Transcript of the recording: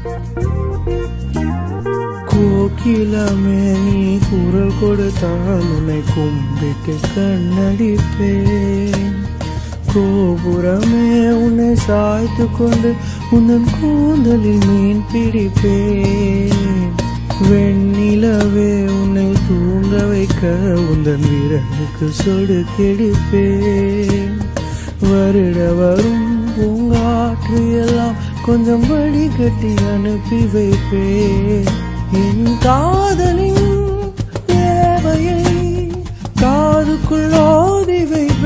கோகிலமே நீ குரல் கொடுத்தால் உன்னை கும்பிட்டு கண்ணடிப்பேன் கோபுரமே உன்னை சாய்த்து கொண்டு உன்னன் கூந்தலில் மீன் பிடிப்பேன் வெண்ணிலவே உன்னை தூங்க வைக்க உந்தன் விரலுக்கு சொடு கெடுப்பேன் வருட வரும் பூங்காற்று எல்லாம் கொஞ்சம் வடிகட்டி அனுப்பி வைப்பேன் என் காதலின் தேவையை காதுக்குள் ஓதி வைப்பேன்